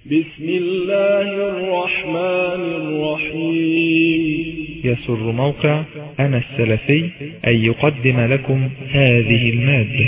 بسم الله الرحمن الرحيم يسر موقع أنا السلفي أن يقدم لكم هذه المادة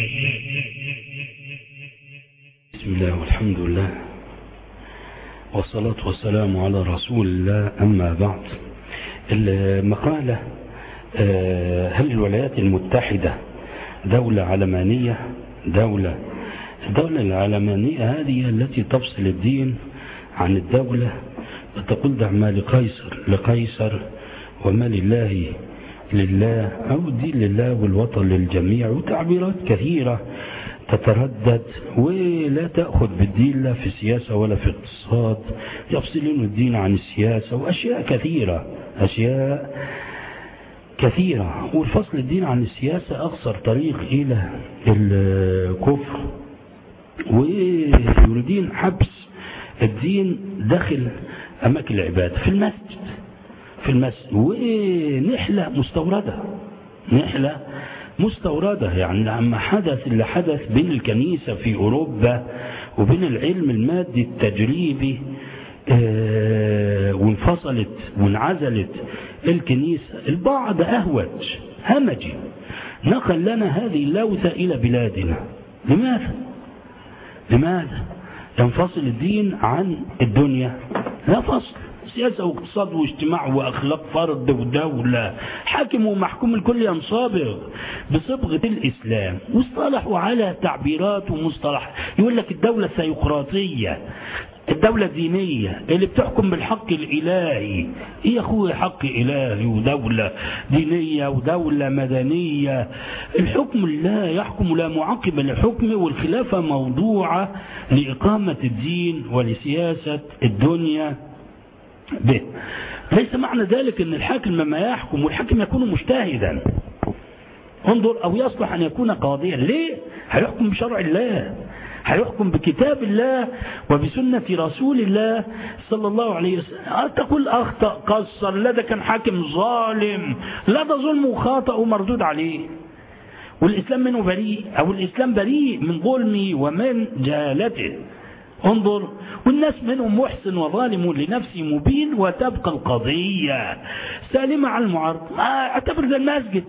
بسم الله والحمد لله والصلاة والسلام على رسول الله أما بعد المقالة آه، هل الولايات المتحدة دولة علمانية دولة الدولة العلمانية هذه التي تفصل الدين عن الدولة وتقول دع ما لقيصر لقيصر وما لله لله أو الدين لله والوطن للجميع وتعبيرات كثيرة تتردد ولا تأخذ بالدين لا في السياسة ولا في الاقتصاد يفصلون الدين عن السياسة وأشياء كثيرة أشياء كثيرة والفصل الدين عن السياسة أقصر طريق إلى الكفر ويريدين حبس الدين داخل أماكن العبادة في المسجد في المسجد ونحلة مستوردة نحلة مستوردة يعني لما حدث اللي حدث بين الكنيسة في أوروبا وبين العلم المادي التجريبي آه وانفصلت وانعزلت الكنيسة البعض أهوج همجي نقل لنا هذه اللوثة إلى بلادنا لماذا؟ لماذا؟ ينفصل الدين عن الدنيا لا فصل سياسة واقتصاد واجتماع وأخلاق فرد ودولة حاكم ومحكوم الكل ينصابغ بصبغة الإسلام واصطلحوا على تعبيرات ومصطلح يقول لك الدولة السيقراطية الدولة الدينية اللي بتحكم بالحق الإلهي إيه يا أخوي حق إلهي ودولة دينية ودولة مدنية الحكم لا يحكم لا معقب لحكمه والخلافة موضوعة لإقامة الدين ولسياسة الدنيا به ليس معنى ذلك أن الحاكم لما يحكم والحاكم يكون مجتهدا انظر أو يصلح أن يكون قاضيا ليه؟ هيحكم بشرع الله هيحكم بكتاب الله وبسنة رسول الله صلى الله عليه وسلم تقول أخطأ قصر لا ده كان حاكم ظالم لا ده ظلم وخاطئ ومردود عليه والإسلام منه بريء أو الإسلام بريء من ظلمه ومن جهالته انظر والناس منهم محسن وظالم لنفسه مبين وتبقى القضية سالمة على المعارض اعتبر ده المسجد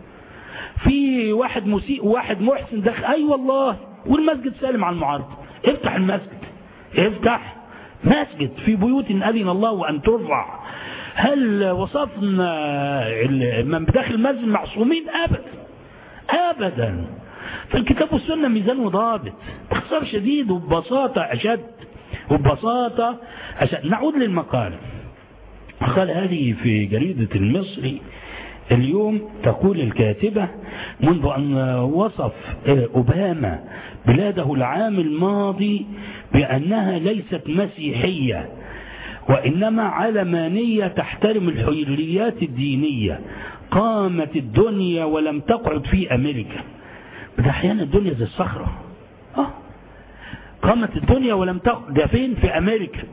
في واحد مسيء وواحد محسن دخل اي أيوة والله والمسجد سالم على المعارضة افتح المسجد افتح مسجد في بيوت أذن الله وأن ترفع هل وصفنا من بداخل المسجد معصومين أبدا أبدا فالكتاب والسنة ميزان وضابط باختصار شديد وببساطة أشد وببساطة أشد نعود للمقال قال هذه في جريدة المصري اليوم تقول الكاتبة منذ أن وصف أوباما بلاده العام الماضي بأنها ليست مسيحية وإنما علمانية تحترم الحريات الدينية قامت الدنيا ولم تقعد في أمريكا ده أحيانا الدنيا زي الصخرة آه. قامت الدنيا ولم تقعد ده فين في أمريكا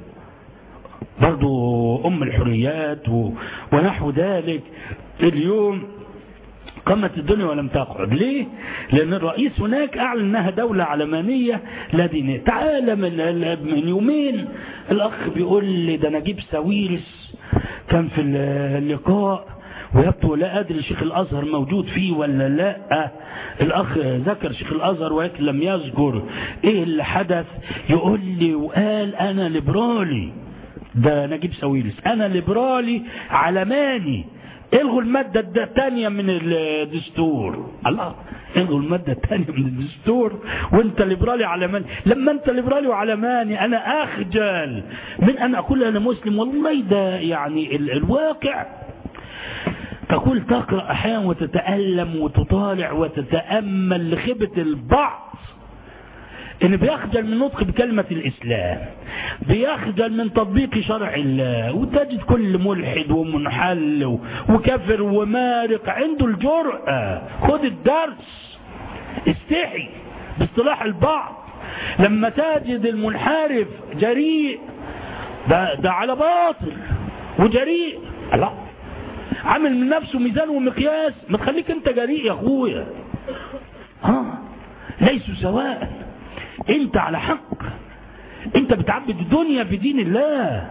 برضو أم الحريات و... ونحو ذلك اليوم قامت الدنيا ولم تقعد ليه لأن الرئيس هناك أعلن أنها دولة علمانية لا دينية تعالى من, من يومين الأخ بيقول لي ده نجيب ساويرس كان في اللقاء ويبدو لا أدري شيخ الأزهر موجود فيه ولا لا الأخ ذكر شيخ الأزهر ولكن لم يذكر إيه اللي حدث يقول لي وقال أنا ليبرالي ده نجيب ساويرس أنا ليبرالي علماني الغوا المادة الثانية من الدستور الله الغوا المادة الثانية من الدستور وانت ليبرالي علماني لما انت ليبرالي وعلماني انا اخجل من ان اقول انا مسلم والله ده يعني ال الواقع تقول تقرأ احيانا وتتألم وتطالع وتتأمل لخبة البعض ان بيخجل من نطق بكلمة الاسلام بيخجل من تطبيق شرع الله وتجد كل ملحد ومنحل وكافر ومارق عنده الجرأة خد الدرس استحي باصطلاح البعض لما تجد المنحرف جريء ده, ده على باطل وجريء لا عامل من نفسه ميزان ومقياس ما تخليك انت جريء يا اخويا ها ليسوا سواء انت على حق انت بتعبد الدنيا في دين الله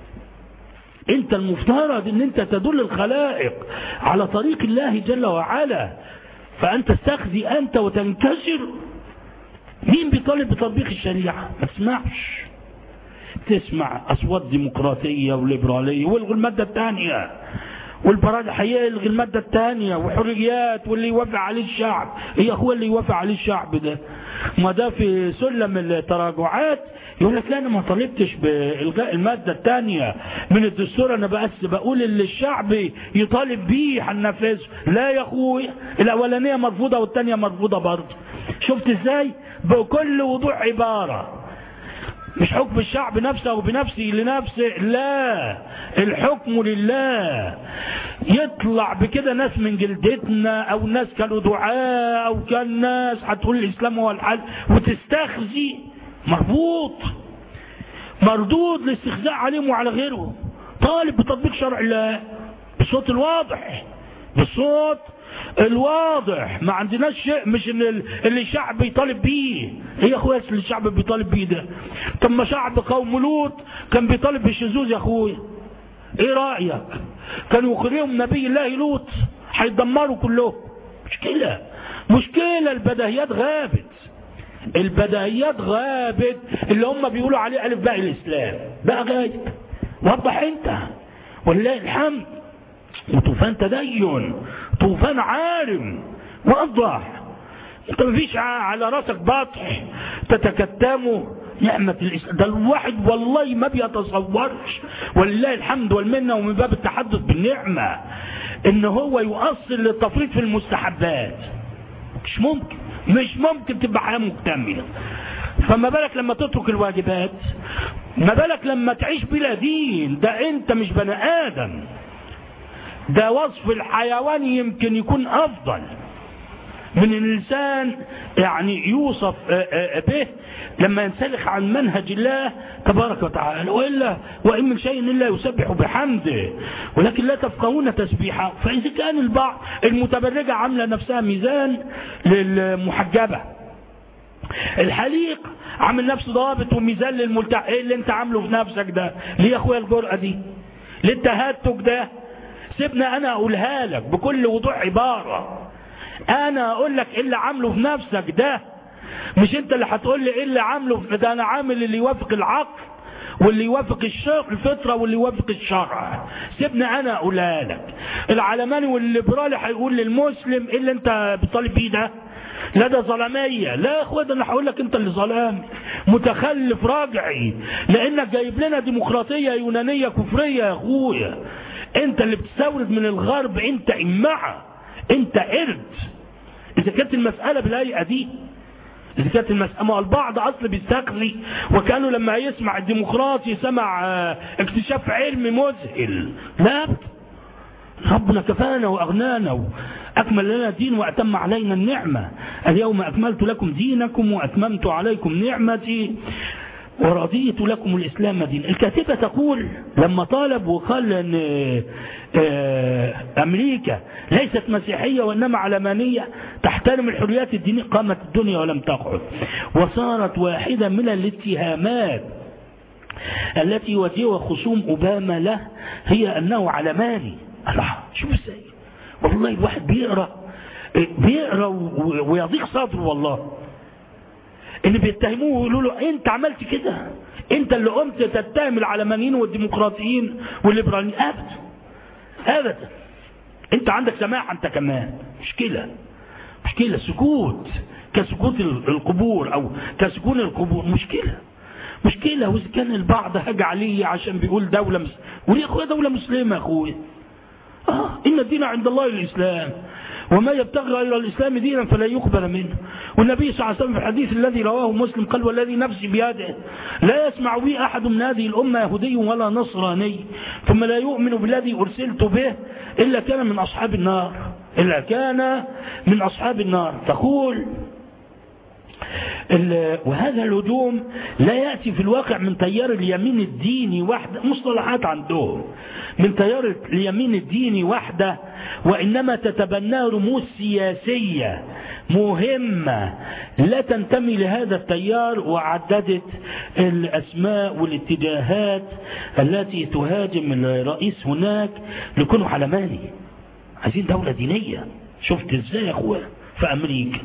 انت المفترض ان انت تدل الخلائق على طريق الله جل وعلا فانت تستخزي انت وتنكسر مين بيطالب بتطبيق الشريعة ما تسمعش تسمع اصوات ديمقراطية وليبرالية والغي المادة الثانية والبراد هيلغي المادة الثانية وحريات واللي يوافق عليه الشعب ايه هو اللي يوافق عليه الشعب ده ما ده في سلم التراجعات يقول لك لا انا ما طالبتش بالغاء المادة الثانية من الدستور انا بس بقول اللي الشعب يطالب بيه هننفذه لا يا اخويا الاولانية مرفوضة والثانية مرفوضة برضه شفت ازاي بكل وضوح عبارة مش حكم الشعب نفسه وبنفسه لنفسه لا الحكم لله يطلع بكده ناس من جلدتنا او ناس كانوا دعاء او كان ناس هتقول الاسلام هو الحل وتستخزي مربوط مردود الاستخزاء عليهم وعلى غيرهم طالب بتطبيق شرع الله بالصوت الواضح بالصوت الواضح ما عندناش شيء مش ان اللي الشعب بيطالب بيه ايه يا اخويا اللي الشعب بيطالب بيه ده طب ما شعب قوم لوط كان بيطالب بالشذوذ يا اخويا ايه رايك كانوا يخرجهم نبي الله لوط هيدمروا كلهم مشكله مشكله البداهيات غابت البداهيات غابت اللي هم بيقولوا عليه الف باء الاسلام بقى غايب وضح انت ولله الحمد وطوفان تدين طوفان عارم وضح انت مفيش على راسك بطح تتكتمه نعمة الإسلام ده الواحد والله ما بيتصورش ولله الحمد والمنة ومن باب التحدث بالنعمة ان هو يؤصل للتفريط في المستحبات مش ممكن مش ممكن تبقى حياة مكتملة فما بالك لما تترك الواجبات ما بالك لما تعيش بلا دين ده انت مش بني ادم ده وصف الحيوان يمكن يكون افضل من الانسان يعني يوصف به لما ينسلخ عن منهج الله تبارك وتعالى والا وان من شيء الا يسبح بحمده ولكن لا تفقهون تسبيحه فاذا كان البعض المتبرجه عامله نفسها ميزان للمحجبه الحليق عامل نفسه ضابط وميزان للملتع ايه اللي انت عامله في نفسك ده ليه يا اخويا الجرأه دي ليه التهتك ده سيبنا انا اقولها لك بكل وضوح عبارة انا اقول لك ايه اللي عامله في نفسك ده مش انت اللي هتقول لي ايه اللي عامله ده انا عامل اللي يوافق العقل واللي يوافق الفطره واللي يوافق الشرع سيبني انا اقولها لك العلماني والليبرالي هيقول للمسلم ايه اللي انت بتطالب بيه ده لا ده ظلامية لا يا اخويا ده انا هقول لك انت اللي ظلامي متخلف راجعي لانك جايب لنا ديمقراطية يونانية كفرية يا اخويا انت اللي بتستورد من الغرب انت امعة انت قرد اذا كانت المسألة بالهيئة دي اذا كانت المسألة ما البعض اصل بيستخزي وكانوا لما يسمع الديمقراطي سمع اكتشاف علمي مذهل لا ربنا كفانا واغنانا واكمل لنا الدين واتم علينا النعمة اليوم اكملت لكم دينكم واتممت عليكم نعمتي ورضيت لكم الإسلام دين الكاتبة تقول لما طالب وقال أن أمريكا ليست مسيحية وإنما علمانية تحترم الحريات الدينية قامت الدنيا ولم تقعد وصارت واحدة من الاتهامات التي يوجهها خصوم أوباما له هي أنه علماني الله شوف ازاي والله الواحد بيقرأ بيقرأ ويضيق صدره والله اللي بيتهموه ويقولوا له انت عملت كده انت اللي قمت تتهم العلمانيين والديمقراطيين والليبراليين ابدا ابدا انت عندك سماح انت كمان مشكلة مشكلة سكوت كسكوت القبور او كسكون القبور مشكلة مشكلة واذا كان البعض هاج عليه عشان بيقول دولة مس... وليه اخويا دولة مسلمة يا اخويا اه ان الدين عند الله الاسلام وما يبتغي غير الإسلام دينا فلا يقبل منه والنبي صلى الله عليه وسلم في الحديث الذي رواه مسلم قال والذي نفسي بيده لا يسمع بي أحد من هذه الأمة يهودي ولا نصراني ثم لا يؤمن بالذي أرسلت به إلا كان من أصحاب النار إلا كان من أصحاب النار تقول وهذا الهجوم لا يأتي في الواقع من تيار اليمين الديني وحده مصطلحات عندهم من تيار اليمين الديني وحده وإنما تتبناه رموز سياسية مهمة لا تنتمي لهذا التيار وعددت الأسماء والاتجاهات التي تهاجم الرئيس هناك لكونه علماني عايزين دولة دينية شفت ازاي يا اخويا في امريكا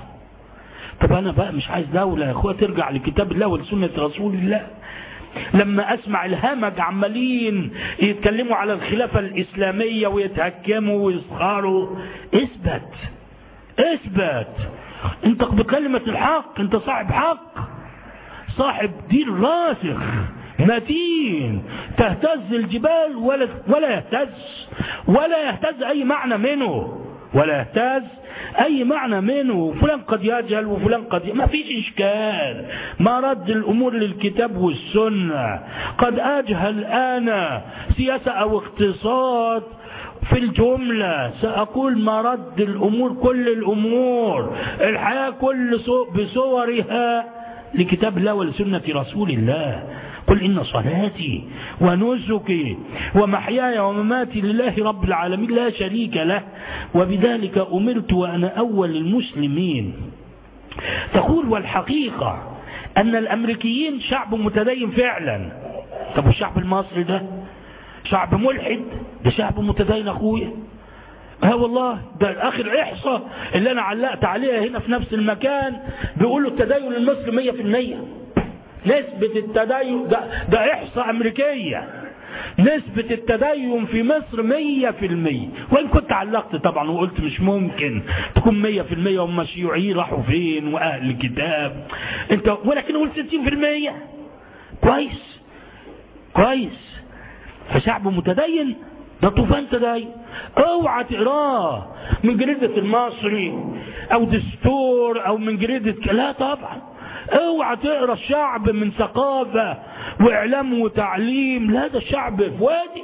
طب انا بقى مش عايز دولة يا اخويا ترجع لكتاب الله ولسنة رسول الله لما اسمع الهمج عمالين يتكلموا على الخلافة الاسلامية ويتهكموا ويسخروا اثبت اثبت انت بكلمة الحق انت صاحب حق صاحب دين راسخ متين تهتز الجبال ولا ولا يهتز ولا يهتز اي معنى منه ولا يهتز اي معنى منه فلان قد يجهل وفلان قد ي... ما فيش اشكال ما رد الامور للكتاب والسنه قد اجهل انا سياسه او اقتصاد في الجملة سأقول مرد الأمور كل الأمور الحياة كل بصورها لكتاب الله ولسنة رسول الله قل إن صلاتي ونسكي ومحياي ومماتي لله رب العالمين لا شريك له وبذلك أمرت وأنا أول المسلمين تقول والحقيقة أن الأمريكيين شعب متدين فعلا طب والشعب المصري ده شعب ملحد ده شعب متدين أخويا ها والله ده اخر احصاء اللي انا علقت عليها هنا في نفس المكان بيقولوا التدين المصري مية في المية نسبة التدين ده, ده احصاء امريكية نسبة التدين في مصر مية في المية وان كنت علقت طبعا وقلت مش ممكن تكون مية في المية هم الشيوعيين راحوا فين واهل الكتاب انت ولكن قول ستين في المية كويس كويس فشعب متدين ده طوفان تدين اوعى تقراه من جريدة المصري او دستور او من جريدة لا طبعا اوعى تقرا الشعب من ثقافة واعلام وتعليم لا ده الشعب في وادي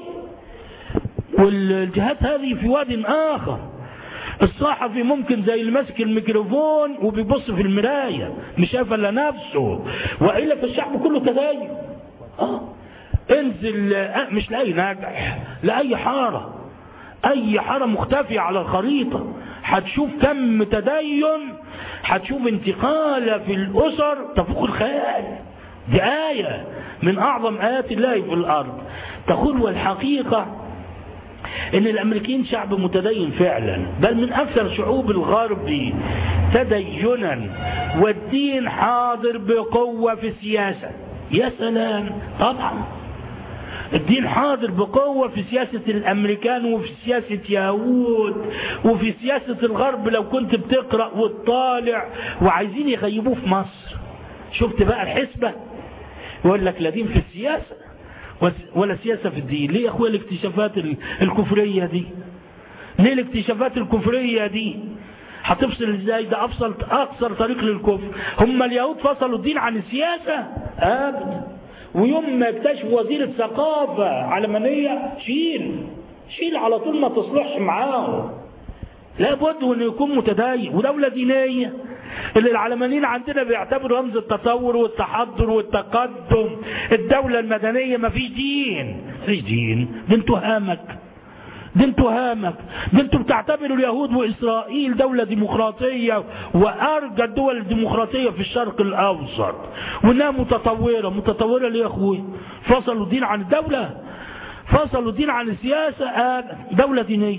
والجهات هذه في واد اخر الصحفي ممكن زي اللي ماسك الميكروفون وبيبص في المراية مش شايف الا نفسه والا في الشعب كله تدين اه انزل مش لاي ناجح لاي حاره اي حاره مختفيه على الخريطه هتشوف كم تدين هتشوف انتقال في الاسر تفوق الخيال دي ايه من اعظم ايات الله في الارض تقول والحقيقه ان الامريكيين شعب متدين فعلا بل من اكثر شعوب الغرب تدينا والدين حاضر بقوه في السياسه يا سلام طبعا الدين حاضر بقوة في سياسة الأمريكان وفي سياسة يهود وفي سياسة الغرب لو كنت بتقرأ وتطالع وعايزين يغيبوه في مصر شفت بقى الحسبة يقول لك لا دين في السياسة ولا سياسة في الدين ليه يا أخويا الاكتشافات الكفرية دي ليه الاكتشافات الكفرية دي هتفصل ازاي ده افصل اقصر طريق للكفر هم اليهود فصلوا الدين عن السياسة ابدا ويوم ما اكتشفوا وزيرة ثقافة علمانية شيل شيل على طول ما تصلحش معاهم لابد انه يكون متدين ودولة دينية اللي العلمانيين عندنا بيعتبروا رمز التطور والتحضر والتقدم الدولة المدنية ما فيش دين فيش دين دي انتوا هامك دي انتوا هامك دي انتوا بتعتبروا اليهود واسرائيل دولة ديمقراطية وارجى الدول الديمقراطية في الشرق الاوسط وانها متطورة متطورة ليه يا اخوي فصلوا الدين عن الدولة فصلوا الدين عن السياسة دولة دينية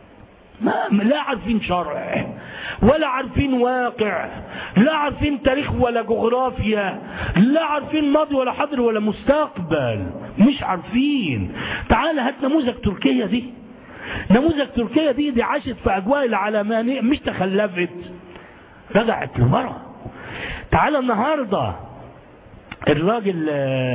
ما لا عارفين شرع ولا عارفين واقع لا عارفين تاريخ ولا جغرافيا لا عارفين ماضي ولا حاضر ولا مستقبل مش عارفين تعال هات نموذج تركيا دي نموذج تركيا دي دي عاشت في اجواء العلمانية مش تخلفت رجعت لورا تعال النهارده الراجل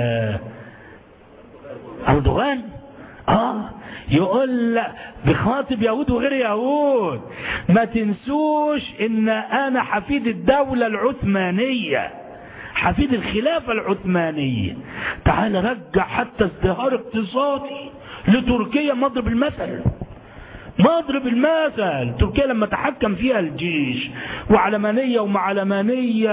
اردوغان اه يقول بخاطب يهود وغير يهود ما تنسوش ان انا حفيد الدولة العثمانية حفيد الخلافة العثمانية تعال رجع حتى ازدهار اقتصادي لتركيا مضرب المثل مضرب المثل تركيا لما تحكم فيها الجيش وعلمانية ومعلمانية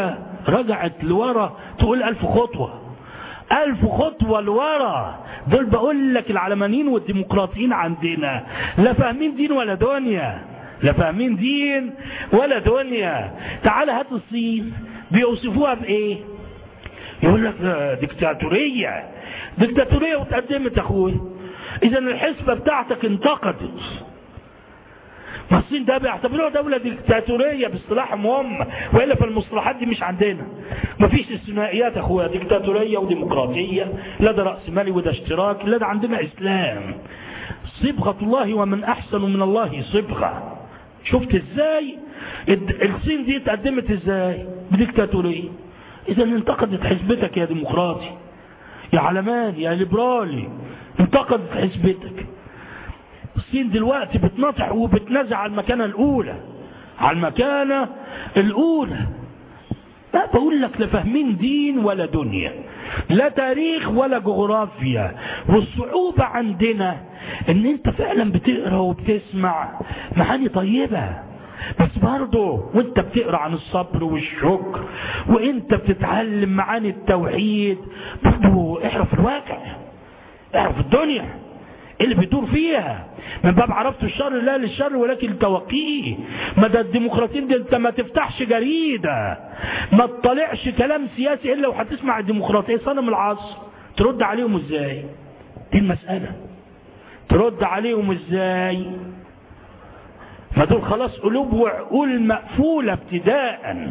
رجعت لورا تقول ألف خطوة ألف خطوة لورا دول بقول لك العلمانيين والديمقراطيين عندنا لا فاهمين دين ولا دنيا لا فاهمين دين ولا دنيا تعال هات الصين بيوصفوها بايه يقول لك ديكتاتورية ديكتاتورية وتقدمت اخوي اذا الحسبة بتاعتك انتقدت ما الصين ده بيعتبروها دولة ديكتاتورية باصطلاحهم هم وإلا فالمصطلحات دي مش عندنا مفيش استثنائيات اخويا ديكتاتورية وديمقراطية لا ده رأس مالي وده اشتراك لا ده عندنا اسلام صبغة الله ومن احسن من الله صبغة شفت ازاي الصين دي اتقدمت ازاي بديكتاتورية اذا انتقدت حزبتك يا ديمقراطي يا علماني يا ليبرالي انتقدت حزبتك الصين دلوقتي بتنطح وبتنزع على المكانة الأولى على المكانة الأولى لا بقول لك لا فاهمين دين ولا دنيا لا تاريخ ولا جغرافيا والصعوبة عندنا ان انت فعلا بتقرا وبتسمع معاني طيبة بس برضه وانت بتقرا عن الصبر والشكر وانت بتتعلم معاني التوحيد برضه اعرف الواقع اعرف الدنيا اللي بيدور فيها من باب عرفت الشر لا للشر ولكن توقيه ما ده الديمقراطيين دي انت ما تفتحش جريدة ما تطلعش كلام سياسي الا وهتسمع الديمقراطية صنم العصر ترد عليهم ازاي دي المسألة ترد عليهم ازاي ما دول خلاص قلوب وعقول مقفولة ابتداء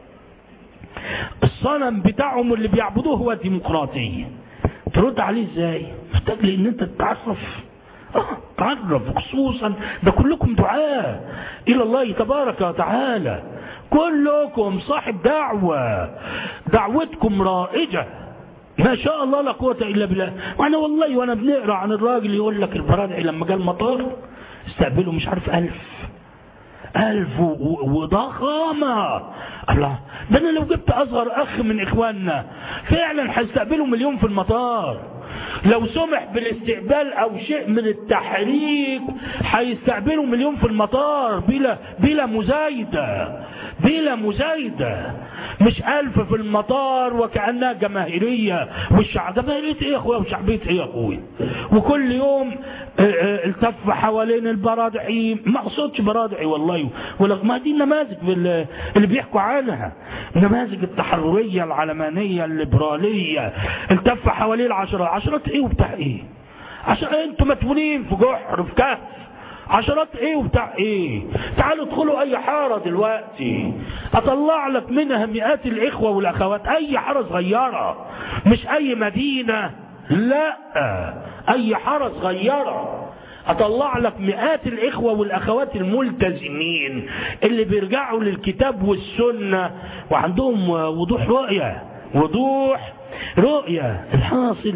الصنم بتاعهم اللي بيعبدوه هو الديمقراطية ترد عليه ازاي محتاج لان انت تتعرف اه تعرف خصوصا ده كلكم دعاء الى الله تبارك وتعالى كلكم صاحب دعوة دعوتكم رائجة ما شاء الله لا قوة الا بالله وانا والله وانا بنقرا عن الراجل يقول لك البرادعي لما جه المطار استقبله مش عارف ألف ألف وضخامة الله ده أنا لو جبت أصغر أخ من إخواننا فعلا هيستقبلوا مليون في المطار لو سمح بالاستقبال أو شيء من التحريك هيستقبلوا مليون في المطار بلا بلا مزايدة بلا مزايدة مش ألف في المطار وكأنها جماهيرية والشعب جماهيرية إيه يا أخويا وشعبية إيه يا أخويا وكل يوم التف حوالين البرادعي ما أقصدش برادعي والله ولا ما دي النماذج اللي بيحكوا عنها نماذج التحررية العلمانية الليبرالية التف حوالين العشرات عشرات إيه وبتاع إيه عشان انتوا مدفونين في جحر في كهف عشرات ايه وبتاع ايه تعالوا ادخلوا اي حارة دلوقتي اطلع لك منها مئات الاخوة والاخوات اي حارة صغيرة مش اي مدينة لا اي حارة صغيرة اطلع لك مئات الاخوة والاخوات الملتزمين اللي بيرجعوا للكتاب والسنة وعندهم وضوح رؤية وضوح رؤية الحاصل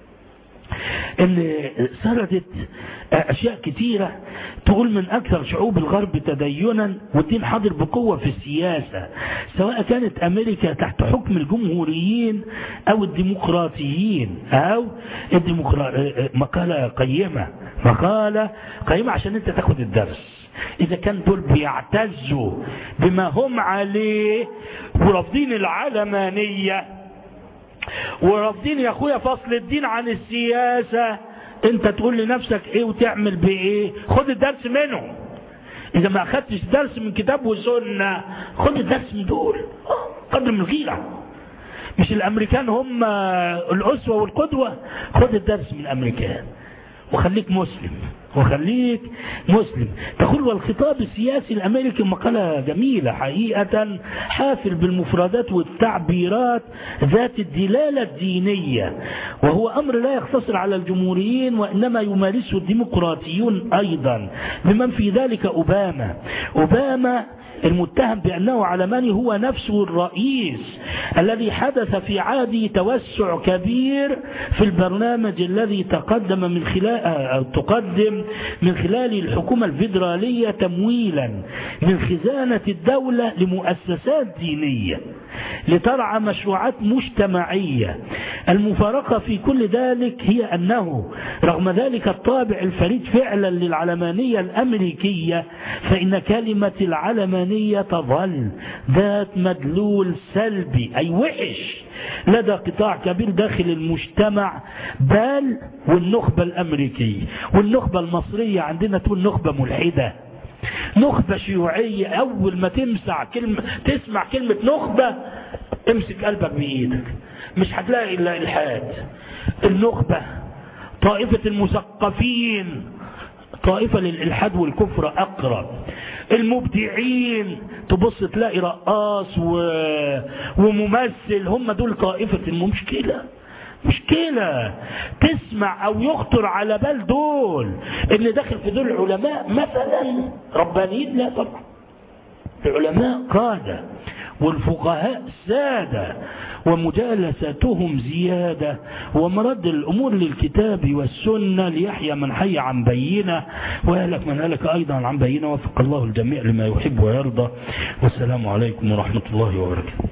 ان سردت اشياء كتيرة تقول من اكثر شعوب الغرب تدينا والدين حاضر بقوة في السياسة سواء كانت امريكا تحت حكم الجمهوريين او الديمقراطيين او الديمقرا... مقالة قيمة مقالة قيمة عشان انت تاخد الدرس إذا كان دول بيعتزوا بما هم عليه ورافضين العلمانية ورافضين يا أخويا فصل الدين عن السياسة أنت تقول لنفسك إيه وتعمل بإيه خد الدرس منهم إذا ما أخدتش درس من كتاب وسنة خد الدرس من دول قدر من الغيرة مش الأمريكان هم الأسوة والقدوة خد الدرس من الأمريكان وخليك مسلم وخليك مسلم تقول والخطاب السياسي الأمريكي مقالة جميلة حقيقة حافل بالمفردات والتعبيرات ذات الدلالة الدينية وهو أمر لا يقتصر على الجمهوريين وإنما يمارسه الديمقراطيون أيضا بمن في ذلك أوباما أوباما المتهم بأنه علماني هو نفسه الرئيس الذي حدث في عهده توسع كبير في البرنامج الذي تقدم من خلال تقدم من خلال الحكومة الفيدرالية تمويلا من خزانة الدولة لمؤسسات دينية لترعى مشروعات مجتمعية المفارقة في كل ذلك هي أنه رغم ذلك الطابع الفريد فعلا للعلمانية الأمريكية فإن كلمة العلمانية تظل ذات مدلول سلبي أي وحش لدى قطاع كبير داخل المجتمع بل والنخبة الأمريكية والنخبة المصرية عندنا تقول نخبة ملحدة نخبة شيوعية أول ما تمسع كلمة تسمع كلمة نخبة امسك قلبك بإيدك مش هتلاقي إلا إلحاد النخبة طائفة المثقفين طائفة للإلحاد والكفر أقرب المبدعين تبص تلاقي رقاص و... وممثل هم دول طائفة المشكلة مشكلة تسمع او يخطر على بال دول ان داخل في دول علماء مثلا ربانيين لا طبعا العلماء قادة والفقهاء سادة ومجالستهم زيادة ومرد الأمور للكتاب والسنة ليحيى من حي عن بينة ويهلك من هلك أيضا عن بينة وفق الله الجميع لما يحب ويرضى والسلام عليكم ورحمة الله وبركاته